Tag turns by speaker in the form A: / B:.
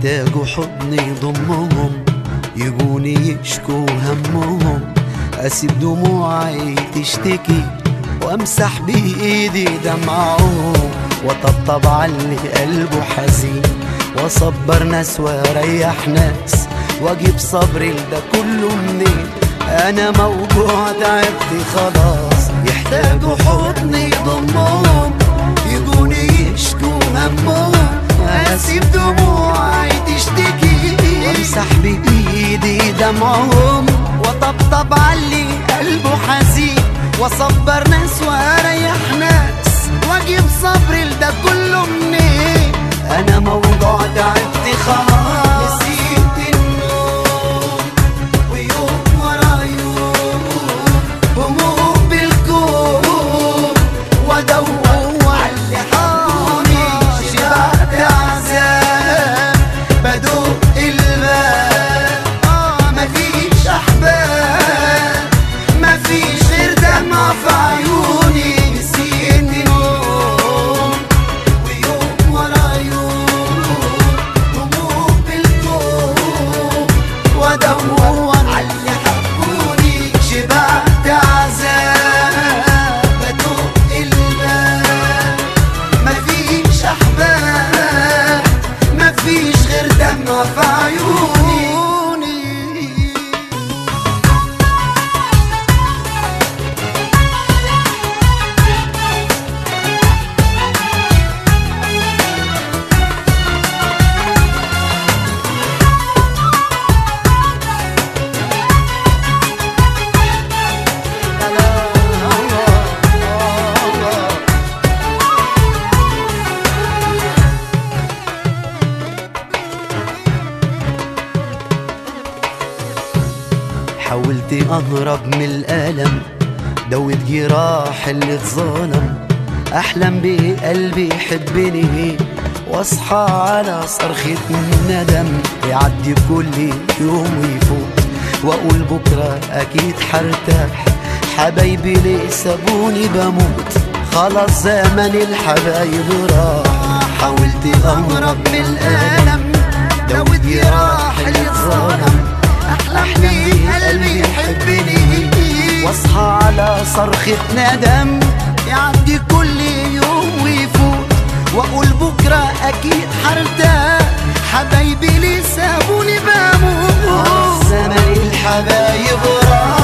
A: يحتاجوا حضن يضمهم يجوني يشكوا همهم اسيب دموعي تشتكي وامسح بايدي دمعهم وطبطب على اللي قلبه حزين واصبر ناس واريح ناس واجيب صبري لده كله منين انا موجوع تعبت خلاص يحتاجوا حضن يضمهم يجوني يشكوا همهم اسيب دموعي تشتكي وامسح بايدي دمعهم وطبطب علي قلبه حزين واصبر ناس واريح ناس واجيب صبري لده كله منين انا موجوع تعبت خلاص نسيت النوم ويوم ورا يوم هموم بالكون وادور على اللي حولي شبعت عذاب بدوق الباب اه مفيش احباب مفيش غير دمع في عيوني نسيت نوم ويوم ورا يوم هموم بالكون وادور على اللي حبوني شبعت عذاب بدوق الباب مفيش احباب مفيش غير دمع في عيوني حاولت اهرب من الالم دوت جراح اللي اتظلم احلم بقلبي يحبني واصحى على صرخة ندم يعدي كل يوم ويفوت واقول بكرة اكيد حرتاح حبايبي ليه سابوني بموت خلاص زمن الحبايب راح حاولت اهرب من الالم دوت جراح اللي اتظلم احلم بيه قلبي يحبني واصحى على صرخة ندم يعدي كل يوم ويفوت واقول بكرة اكيد حرتاح حبايبي ليه سابوني بموت زمن الحبايب راح